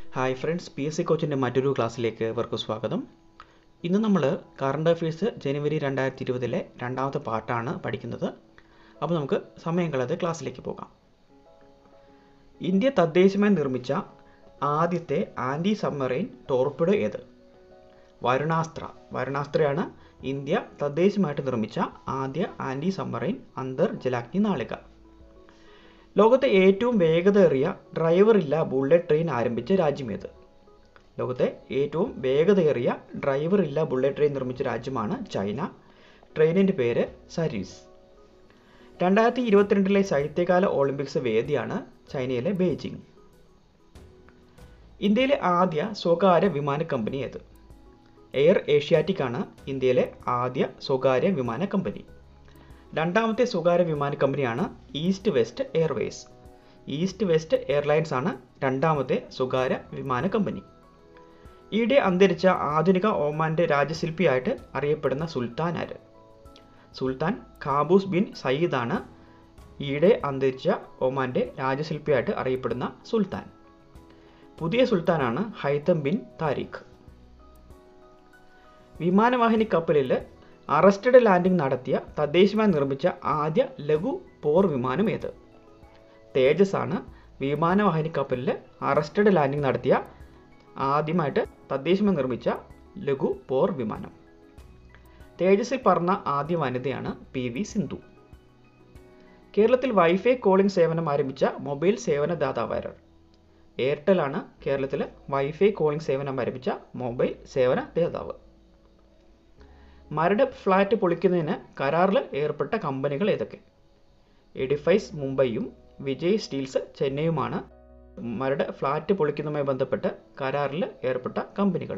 hi friends P S C കോച്ചിൻ്റെ മറ്റൊരു ക്ലാസ്സിലേക്ക് ഇവർക്ക് സ്വാഗതം ഇന്ന് നമ്മൾ കറണ്ട് അഫയേഴ്സ് ജനുവരി രണ്ടായിരത്തി ഇരുപതിലെ രണ്ടാമത്തെ പാർട്ടാണ് പഠിക്കുന്നത് അപ്പോൾ നമുക്ക് സമയം കളയാതെ ക്ലാസ്സിലേക്ക് പോകാം ഇന്ത്യ തദ്ദേശീയമായി നിർമ്മിച്ച ആദ്യത്തെ ആൻറ്റി സബ്മറൈൻ ടോർപിഡോ ഏത് വരുണാസ്ത്ര വരുണാസ്ത്രയാണ് ഇന്ത്യ തദ്ദേശീയമായിട്ട് നിർമ്മിച്ച ആദ്യ ആൻറ്റി സബ്മറൈൻ അന്തർജലാഗ്നി നാളിക ലോകത്തെ ഏറ്റവും വേഗതയേറിയ ഡ്രൈവറില്ല ബുള്ളറ്റ് ട്രെയിൻ ആരംഭിച്ച രാജ്യമേത് ലോകത്തെ ഏറ്റവും വേഗതയേറിയ ഡ്രൈവറില്ല ബുള്ളറ്റ് ട്രെയിൻ നിർമ്മിച്ച രാജ്യമാണ് ചൈന ട്രെയിനിൻ്റെ പേര് സരീസ് രണ്ടായിരത്തി ഇരുപത്തിരണ്ടിലെ ശൈത്യകാല ഒളിമ്പിക്സ് വേദിയാണ് ചൈനയിലെ ബെയ്ജിംഗ് ഇന്ത്യയിലെ ആദ്യ സ്വകാര്യ വിമാന കമ്പനി ഏത് എയർ ഏഷ്യാറ്റിക് ആണ് ഇന്ത്യയിലെ ആദ്യ സ്വകാര്യ വിമാന കമ്പനി രണ്ടാമത്തെ സ്വകാര്യ വിമാന കമ്പനിയാണ് East West Airways East West Airlines ആണ് രണ്ടാമത്തെ സ്വകാര്യ വിമാന കമ്പനി ഈയിടെ അന്തരിച്ച ആധുനിക ഒമാന്റെ രാജശില്പിയായിട്ട് അറിയപ്പെടുന്ന സുൽത്താൻ ആര് സുൽത്താൻ ഖാബൂസ് ബിൻ സയ്യിദ് ആണ് ഈയിടെ അന്തരിച്ച ഒമാന്റെ രാജശില്പിയായിട്ട് അറിയപ്പെടുന്ന സുൽത്താൻ പുതിയ സുൽത്താനാണ് ഹൈതം ബിൻ താരിഖ് വിമാനവാഹിനി കപ്പലിൽ അറസ്റ്റഡ് ലാൻഡിംഗ് നടത്തിയ തദ്ദേശീയമായി നിർമ്മിച്ച ആദ്യ ലഘു പോർ വിമാനം ഏത് തേജസ് ആണ് വിമാനവാഹിനി കപ്പലിൽ അറസ്റ്റഡ് ലാൻഡിംഗ് നടത്തിയ ആദ്യമായിട്ട് തദ്ദേശീയമായി നിർമ്മിച്ച ലഘു പോർ വിമാനം തേജസിൽ പറന്ന ആദ്യ വനിതയാണ് പി വി സിന്ധു കേരളത്തിൽ വൈഫൈ കോളിംഗ് സേവനം ആരംഭിച്ച മൊബൈൽ സേവന ദാതാവാരർ എയർടെൽ ആണ് കേരളത്തിൽ വൈഫൈ കോളിംഗ് സേവനം ആരംഭിച്ച മൊബൈൽ സേവന ദാതാവ് മരട് ഫ്ലാറ്റ് പൊളിക്കുന്നതിന് കരാറിൽ ഏർപ്പെട്ട കമ്പനികൾ ഏതൊക്കെ എഡിഫൈസ് മുംബൈയും വിജയ് സ്റ്റീൽസ് ചെന്നൈയുമാണ് മരട് ഫ്ലാറ്റ് പൊളിക്കുന്നതുമായി ബന്ധപ്പെട്ട് കരാറിൽ ഏർപ്പെട്ട കമ്പനികൾ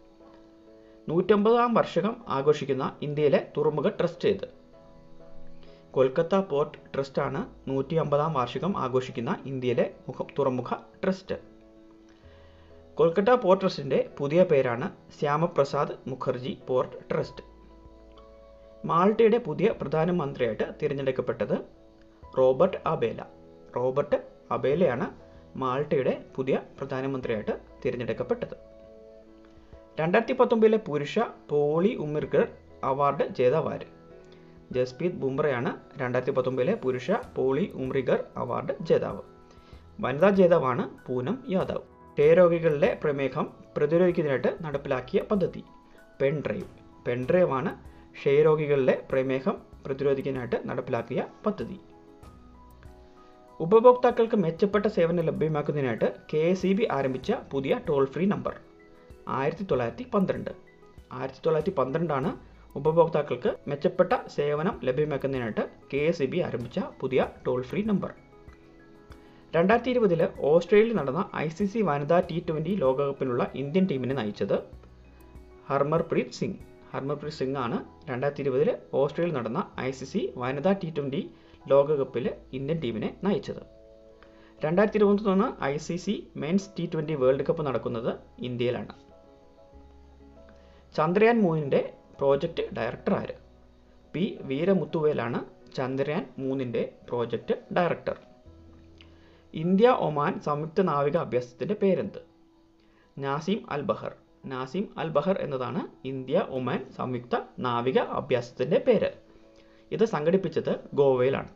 നൂറ്റമ്പതാം വർഷകം ആഘോഷിക്കുന്ന ഇന്ത്യയിലെ തുറമുഖ ട്രസ്റ്റ് ഏത് കൊൽക്കത്ത പോർട്ട് ട്രസ്റ്റാണ് നൂറ്റി അമ്പതാം വാർഷികം ആഘോഷിക്കുന്ന ഇന്ത്യയിലെ മുഖ തുറമുഖ ട്രസ്റ്റ് കൊൽക്കത്ത പോർട്ട് ട്രസ്റ്റിൻ്റെ പുതിയ പേരാണ് ശ്യാമപ്രസാദ് മുഖർജി പോർട്ട് ട്രസ്റ്റ് മാൾട്ടയുടെ പുതിയ പ്രധാനമന്ത്രിയായിട്ട് തിരഞ്ഞെടുക്കപ്പെട്ടത് റോബർട്ട് അബേല റോബർട്ട് അബേലയാണ് മാൾട്ടയുടെ പുതിയ പ്രധാനമന്ത്രിയായിട്ട് തിരഞ്ഞെടുക്കപ്പെട്ടത് രണ്ടായിരത്തി പത്തൊമ്പതിലെ പുരുഷ പോളി ഉമിർഗർ അവാർഡ് ജേതാവാര് ജസ്പ്രീത് ബുംറയാണ് രണ്ടായിരത്തി പത്തൊമ്പതിലെ പുരുഷ പോളി ഉമ്രിഗർ അവാർഡ് ജേതാവ് വനിതാ ജേതാവാണ് പൂനം യാദവ് ക്ഷയരോഗികളിലെ പ്രമേഹം പ്രതിരോധിക്കുന്നതിനായിട്ട് നടപ്പിലാക്കിയ പദ്ധതി പെൻഡ്രൈവ് പെൻഡ്രൈവ് ആണ് ക്ഷയരോഗികളിലെ പ്രമേഹം പ്രതിരോധിക്കാനായിട്ട് നടപ്പിലാക്കിയ പദ്ധതി ഉപഭോക്താക്കൾക്ക് മെച്ചപ്പെട്ട സേവനം ലഭ്യമാക്കുന്നതിനായിട്ട് കെ എസ് ഇ ബി ആരംഭിച്ച പുതിയ ടോൾ ഫ്രീ നമ്പർ ആയിരത്തി തൊള്ളായിരത്തി പന്ത്രണ്ട് ആയിരത്തി തൊള്ളായിരത്തി പന്ത്രണ്ടാണ് ഉപഭോക്താക്കൾക്ക് മെച്ചപ്പെട്ട സേവനം ലഭ്യമാക്കുന്നതിനായിട്ട് കെ എസ് ഇ ബി ആരംഭിച്ച പുതിയ ടോൾ ഫ്രീ നമ്പർ രണ്ടായിരത്തി ഇരുപതിൽ ഓസ്ട്രേലിയയിൽ നടന്ന ഐ സി സി വനിതാ ടി ട്വൻ്റി ലോകകപ്പിനുള്ള ഇന്ത്യൻ ടീമിനെ നയിച്ചത് ഹർമർപ്രീത് സിംഗ് ഹർമർപ്രീത് സിംഗ് ആണ് രണ്ടായിരത്തി ഇരുപതിൽ ഓസ്ട്രേലിയയിൽ നടന്ന ഐ സി സി വനിതാ ടി ട്വൻ്റി ലോകകപ്പിൽ ഇന്ത്യൻ ടീമിനെ നയിച്ചത് രണ്ടായിരത്തി ഇരുപത്തൊന്ന് I C C men's T twenty World Cup നടക്കുന്നത് ഇന്ത്യയിലാണ് ചന്ദ്രയാൻ മൂന്നിൻ്റെ പ്രോജക്റ്റ് ഡയറക്ടർ ആര് പി വീരമുത്തുവേലാണ് ചന്ദ്രയാൻ മൂന്നിൻ്റെ പ്രോജക്റ്റ് ഡയറക്ടർ ഇന്ത്യ ഒമാൻ സംയുക്ത നാവിക അഭ്യാസത്തിൻ്റെ പേരെന്ത് നാസിം അൽ ബഹർ നാസിം അൽ ബഹർ എന്നതാണ് ഇന്ത്യ ഒമാൻ സംയുക്ത നാവിക അഭ്യാസത്തിൻ്റെ പേര് ഇത് സംഘടിപ്പിച്ചത് ഗോവയിലാണ്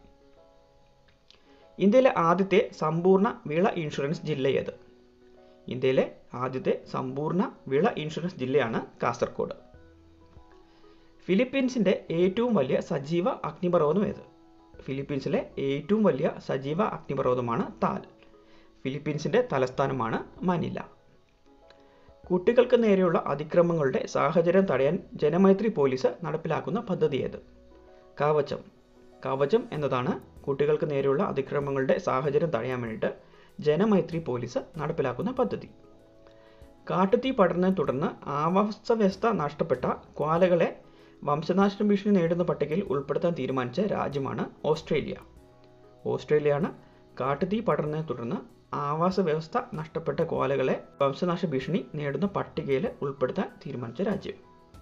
ഇന്ത്യയിലെ ആദ്യത്തെ സമ്പൂർണ്ണ വിള ഇൻഷുറൻസ് ജില്ല ഏത് ഇന്ത്യയിലെ ആദ്യത്തെ സമ്പൂർണ്ണ വിള ഇൻഷുറൻസ് ജില്ലയാണ് കാസർഗോഡ് ഫിലിപ്പീൻസിൻ്റെ ഏറ്റവും വലിയ സജീവ അഗ്നിപർവ്വതം ഏത് ഫിലിപ്പീൻസിലെ ഏറ്റവും വലിയ സജീവ അഗ്നിപർവ്വതമാണ് താൽ ഫിലിപ്പീൻസിൻ്റെ തലസ്ഥാനമാണ് മനില കുട്ടികൾക്ക് നേരെയുള്ള അതിക്രമങ്ങളുടെ സാഹചര്യം തടയാൻ ജനമൈത്രി പോലീസ് നടപ്പിലാക്കുന്ന പദ്ധതി ഏത് കവചം കവചം എന്നതാണ് കുട്ടികൾക്ക് നേരെയുള്ള അതിക്രമങ്ങളുടെ സാഹചര്യം തടയാൻ വേണ്ടിയിട്ട് ജനമൈത്രി പോലീസ് നടപ്പിലാക്കുന്ന പദ്ധതി കാട്ടുതീ പടർന്നതിനെ തുടർന്ന് ആവാസ വ്യവസ്ഥ നഷ്ടപ്പെട്ട ക്വാലകളെ വംശനാശന ഭീഷണി നേടുന്ന പട്ടികയിൽ ഉൾപ്പെടുത്താൻ തീരുമാനിച്ച രാജ്യമാണ് ഓസ്ട്രേലിയ ഓസ്ട്രേലിയയാണ് കാട്ടുതീ പടർന്നതിനെ തുടർന്ന് ആവാസ വ്യവസ്ഥ നഷ്ടപ്പെട്ട കോലകളെ വംശനാശ ഭീഷണി നേടുന്ന പട്ടികയിൽ ഉൾപ്പെടുത്താൻ തീരുമാനിച്ച രാജ്യം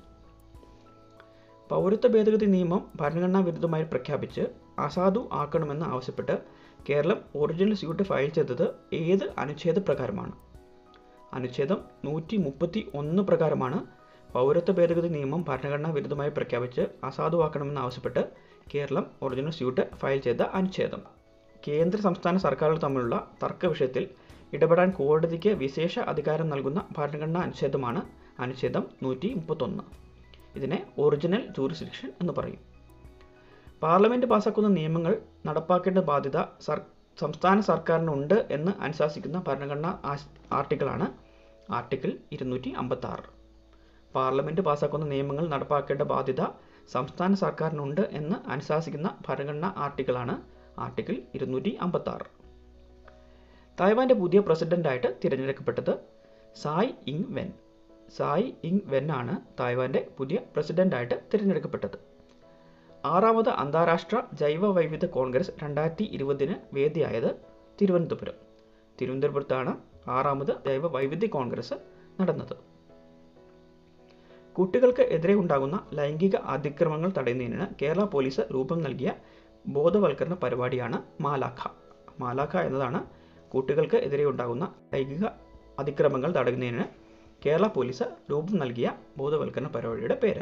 പൗരത്വ ഭേദഗതി നിയമം ഭരണഘടനാ വിരുദ്ധമായി പ്രഖ്യാപിച്ച് അസാധു ആക്കണമെന്ന് ആവശ്യപ്പെട്ട് കേരളം ഒറിജിനൽ സ്യൂട്ട് ഫയൽ ചെയ്തത് ഏത് അനുച്ഛേദ പ്രകാരമാണ് അനുച്ഛേദം നൂറ്റി മുപ്പത്തി ഒന്ന് പ്രകാരമാണ് പൗരത്വ ഭേദഗതി നിയമം ഭരണഘടനാ വിരുദ്ധമായി പ്രഖ്യാപിച്ച് അസാധുവാക്കണമെന്നാവശ്യപ്പെട്ട് കേരളം ഒറിജിനൽ സ്യൂട്ട് ഫയൽ ചെയ്ത അനുച്ഛേദം കേന്ദ്ര സംസ്ഥാന സർക്കാരുകൾ തമ്മിലുള്ള തർക്ക വിഷയത്തിൽ ഇടപെടാൻ കോടതിക്ക് വിശേഷ അധികാരം നൽകുന്ന ഭരണഘടനാ അനുച്ഛേദമാണ് അനുച്ഛേദം നൂറ്റി മുപ്പത്തൊന്ന് ഇതിനെ ഒറിജിനൽ ജൂറിസ്ഡിക്ഷൻ എന്ന് പറയും പാർലമെന്റ് പാസാക്കുന്ന നിയമങ്ങൾ നടപ്പാക്കേണ്ട ബാധ്യത സർ സംസ്ഥാന സർക്കാരിനുണ്ട് എന്ന് അനുശാസിക്കുന്ന ഭരണഘടനാ ആർട്ടിക്കിളാണ് ആർട്ടിക്കിൾ ഇരുന്നൂറ്റി അമ്പത്തി ആറ് പാർലമെന്റ് പാസാക്കുന്ന നിയമങ്ങൾ നടപ്പാക്കേണ്ട ബാധ്യത സംസ്ഥാന സർക്കാരിനുണ്ട് എന്ന് അനുശാസിക്കുന്ന ഭരണഘടനാ ആർട്ടിക്കിളാണ് ആർട്ടിക്കിൾ ഇരുന്നൂറ്റി അമ്പത്തി ആറ് തായ്വാന്റെ പുതിയ പ്രസിഡന്റായിട്ട് തിരഞ്ഞെടുക്കപ്പെട്ടത് സായ് ഇങ് വെൻ സായ് ഇങ് വെൻ ആണ് തായ്വാന്റെ പുതിയ പ്രസിഡന്റായിട്ട് തിരഞ്ഞെടുക്കപ്പെട്ടത് ആറാമത് അന്താരാഷ്ട്ര ജൈവ വൈവിധ്യ കോൺഗ്രസ് രണ്ടായിരത്തി ഇരുപതിന് വേദിയായത് തിരുവനന്തപുരം തിരുവനന്തപുരത്താണ് ആറാമത് ജൈവ വൈവിധ്യ കോൺഗ്രസ് നടന്നത് കുട്ടികൾക്ക് എതിരെ ഉണ്ടാകുന്ന ലൈംഗിക അതിക്രമങ്ങൾ തടയുന്നതിന് കേരള പോലീസ് രൂപം നൽകിയ ബോധവൽക്കരണ പരിപാടിയാണ് മാലാഖ മാലാഖ എന്നതാണ് കുട്ടികൾക്ക് എതിരെ ഉണ്ടാകുന്ന ലൈംഗിക അതിക്രമങ്ങൾ തടയുന്നതിന് കേരള പോലീസ് രൂപം നൽകിയ ബോധവൽക്കരണ പരിപാടിയുടെ പേര്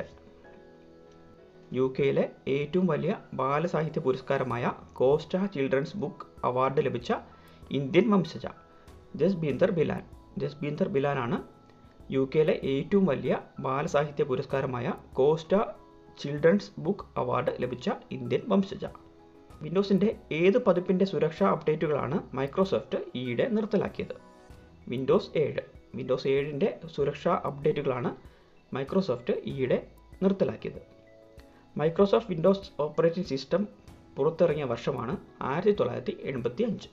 യു കെയിലെ ഏറ്റവും വലിയ ബാലസാഹിത്യ പുരസ്കാരമായ കോസ്റ്റ ചിൽഡ്രൻസ് ബുക്ക് അവാർഡ് ലഭിച്ച ഇന്ത്യൻ വംശജ ജസ്ബീന്ദർ ബിലാൻ ജസ്ബീന്ദർ ബിലാനാണ് യു കെയിലെ ഏറ്റവും വലിയ ബാലസാഹിത്യ പുരസ്കാരമായ കോസ്റ്റ ചിൽഡ്രൻസ് ബുക്ക് അവാർഡ് ലഭിച്ച ഇന്ത്യൻ വംശജ വിൻഡോസിൻ്റെ ഏത് പതിപ്പിൻ്റെ സുരക്ഷാ അപ്ഡേറ്റുകളാണ് മൈക്രോസോഫ്റ്റ് ഈയിടെ നിർത്തലാക്കിയത് വിൻഡോസ് ഏഴ് വിൻഡോസ് ഏഴിൻ്റെ സുരക്ഷാ അപ്ഡേറ്റുകളാണ് മൈക്രോസോഫ്റ്റ് ഈയിടെ നിർത്തലാക്കിയത് മൈക്രോസോഫ്റ്റ് വിൻഡോസ് ഓപ്പറേറ്റിംഗ് സിസ്റ്റം പുറത്തിറങ്ങിയ വർഷമാണ് ആയിരത്തി തൊള്ളായിരത്തി എൺപത്തി അഞ്ച്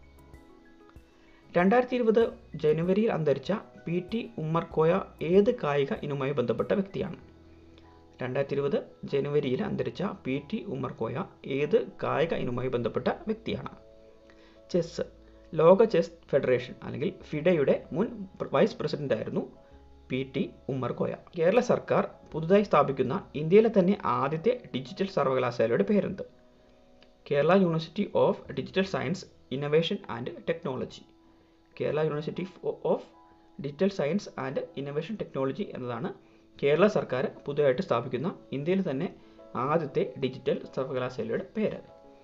രണ്ടായിരത്തി ഇരുപത് ജനുവരിയിൽ അന്തരിച്ച പി ടി ഉമ്മർകോയ ഏത് കായിക ഇനവുമായി ബന്ധപ്പെട്ട വ്യക്തിയാണ് രണ്ടായിരത്തി ഇരുപത് ജനുവരിയിൽ അന്തരിച്ച പി ടി ഉമ്മർകോയ ഏത് കായിക ഇനവുമായി ബന്ധപ്പെട്ട വ്യക്തിയാണ് ചെസ് ലോക ചെസ് ഫെഡറേഷൻ അല്ലെങ്കിൽ ഫിഡയുടെ മുൻ വൈസ് പ്രസിഡന്റായിരുന്നു പി ടി ഉമ്മർകോയ കേരള സർക്കാർ പുതുതായി സ്ഥാപിക്കുന്ന ഇന്ത്യയിലെ തന്നെ ആദ്യത്തെ ഡിജിറ്റൽ സർവകലാശാലയുടെ പേരെന്ത് Kerala University of Digital Science Innovation and Technology Kerala University of Digital Science and Innovation Technology എന്നതാണ് കേരള സർക്കാർ പുതുതായിട്ട് സ്ഥാപിക്കുന്ന ഇന്ത്യയിൽ തന്നെ ആദ്യത്തെ ഡിജിറ്റൽ സർവകലാശാലയുടെ പേര്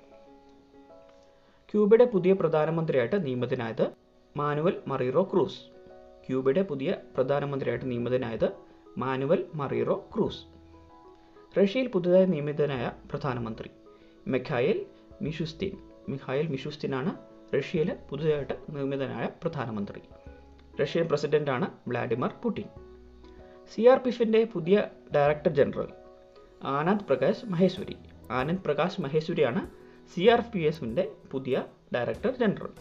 ക്യൂബയുടെ പുതിയ പ്രധാനമന്ത്രിയായിട്ട് നിയമിതനായത് മാനുവൽ മറീറോ ക്രൂസ് ക്യൂബയുടെ പുതിയ പ്രധാനമന്ത്രിയായിട്ട് നിയമിതനായത് മാനുവൽ മറീറോ ക്രൂസ് റഷ്യയിൽ പുതുതായി നിയമിതനായ പ്രധാനമന്ത്രി മെഖായൽ മിഷുസ്തീൻ മിഖായൽ മിഷുസ്തീനാണ് റഷ്യയിൽ പുതുതായിട്ട് നിയമിതനായ പ്രധാനമന്ത്രി റഷ്യൻ പ്രസിഡന്റാണ് Vladimir Putin C R P എഫിൻ്റെ പുതിയ ഡയറക്ടർ ജനറൽ ആനന്ദ് പ്രകാശ് മഹേശ്വരി ആനന്ദ് പ്രകാശ് മഹേശ്വരിയാണ് സി ആർ പി എഫിൻ്റെ പുതിയ ഡയറക്ടർ ജനറൽ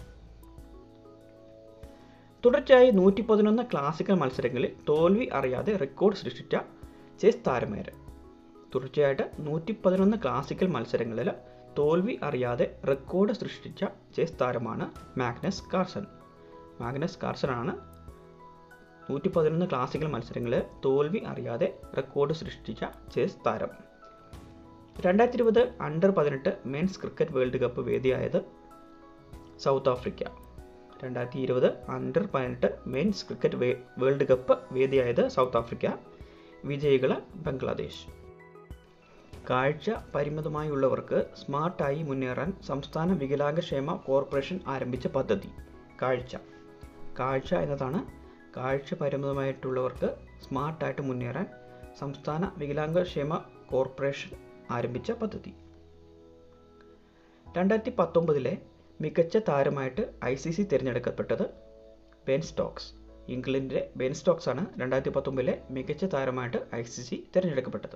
തുടർച്ചയായി നൂറ്റി പതിനൊന്ന് ക്ലാസിക്കൽ മത്സരങ്ങളിൽ തോൽവി അറിയാതെ റെക്കോർഡ് സൃഷ്ടിച്ച ചെസ് താരമേര് തുടർച്ചയായിട്ട് നൂറ്റി പതിനൊന്ന് ക്ലാസിക്കൽ മത്സരങ്ങളിൽ തോൽവി അറിയാതെ റെക്കോർഡ് സൃഷ്ടിച്ച ചെസ് താരമാണ് മാഗ്നസ് കാർസൺ മാഗ്നസ് കാർസൺ ആണ് നൂറ്റി പതിനൊന്ന് ക്ലാസിക്കൽ മത്സരങ്ങളിൽ തോൽവി അറിയാതെ റെക്കോർഡ് സൃഷ്ടിച്ച ചെസ് താരം രണ്ടായിരത്തി ഇരുപത് അണ്ടർ പതിനെട്ട് മെൻസ് ക്രിക്കറ്റ് വേൾഡ് കപ്പ് വേദിയായത് സൗത്ത് ആഫ്രിക്ക രണ്ടായിരത്തി ഇരുപത് അണ്ടർ പതിനെട്ട് മെൻസ് ക്രിക്കറ്റ് വേൾഡ് കപ്പ് വേദിയായത് സൗത്ത് ആഫ്രിക്ക വിജയികൾ ബംഗ്ലാദേശ് കാഴ്ച പരിമിതമായുള്ളവർക്ക് സ്മാർട്ടായി മുന്നേറാൻ സംസ്ഥാന വികലാംഗക്ഷേമ കോർപ്പറേഷൻ ആരംഭിച്ച പദ്ധതി കാഴ്ച കാഴ്ച എന്നതാണ് കാഴ്ച പരിമിതമായിട്ടുള്ളവർക്ക് സ്മാർട്ടായിട്ട് മുന്നേറാൻ സംസ്ഥാന വികലാംഗക്ഷേമ കോർപ്പറേഷൻ ആരംഭിച്ച പദ്ധതി രണ്ടായിരത്തി പത്തൊമ്പതിലെ മികച്ച താരമായിട്ട് ഐ സി സി തിരഞ്ഞെടുക്കപ്പെട്ടത് ബെൻ സ്റ്റോക്സ് ഇംഗ്ലണ്ടിലെ ബെൻ സ്റ്റോക്സ് ആണ് രണ്ടായിരത്തി പത്തൊമ്പതിലെ മികച്ച താരമായിട്ട് ഐ സി സി തിരഞ്ഞെടുക്കപ്പെട്ടത്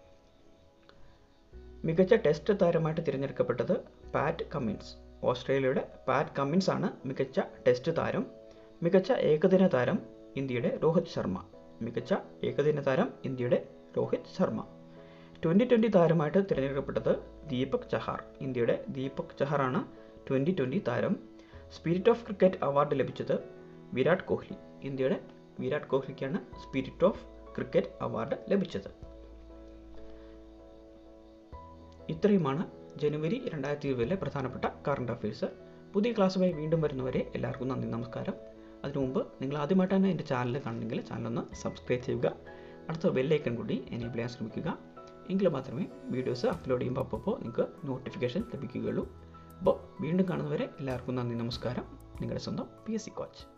മികച്ച ടെസ്റ്റ് താരമായിട്ട് തിരഞ്ഞെടുക്കപ്പെട്ടത് പാറ്റ് കമ്മിൻസ് ഓസ്ട്രേലിയയുടെ പാറ്റ് കമ്മിൻസ് ആണ് മികച്ച ടെസ്റ്റ് താരം മികച്ച ഏകദിന താരം ഇന്ത്യയുടെ രോഹിത് ശർമ്മ മികച്ച ഏകദിന താരം ഇന്ത്യയുടെ രോഹിത് ശർമ്മ ട്വൻ്റി ട്വൻ്റി താരമായിട്ട് തിരഞ്ഞെടുക്കപ്പെട്ടത് ദീപക് ചഹാർ ഇന്ത്യയുടെ ദീപക് ചഹാറാണ് ട്വൻ്റി ട്വൻ്റി താരം സ്പിരിറ്റ് ഓഫ് ക്രിക്കറ്റ് അവാർഡ് ലഭിച്ചത് വിരാട് കോഹ്ലി ഇന്ത്യയുടെ വിരാട് കോഹ്ലിക്കാണ് സ്പിരിറ്റ് ഓഫ് ക്രിക്കറ്റ് അവാർഡ് ലഭിച്ചത് ഇത്രയുമാണ് ജനുവരി രണ്ടായിരത്തി ഇരുപതിലെ പ്രധാനപ്പെട്ട കറണ്ട് അഫയേഴ്സ് പുതിയ ക്ലാസ്സുമായി വീണ്ടും വരുന്നവരെ എല്ലാവർക്കും നന്ദി നമസ്കാരം അതിനു മുമ്പ് നിങ്ങൾ ആദ്യമായിട്ടാണ് എൻ്റെ ചാനൽ കാണണമെങ്കിൽ ചാനലൊന്ന് സബ്സ്ക്രൈബ് ചെയ്യുക അടുത്ത ബെല്ലൈക്കൺ കൂടി എനേബിൾ ചെയ്യാൻ ശ്രമിക്കുക എങ്കിൽ മാത്രമേ വീഡിയോസ് അപ്ലോഡ് ചെയ്യുമ്പോൾ അപ്പോൾ നിങ്ങൾക്ക് നോട്ടിഫിക്കേഷൻ ലഭിക്കുകയുള്ളൂ അപ്പോൾ വീണ്ടും കാണുന്നവരെ എല്ലാവർക്കും നന്ദി നമസ്കാരം നിങ്ങളുടെ സ്വന്തം പി എസ് സി കോച്ച്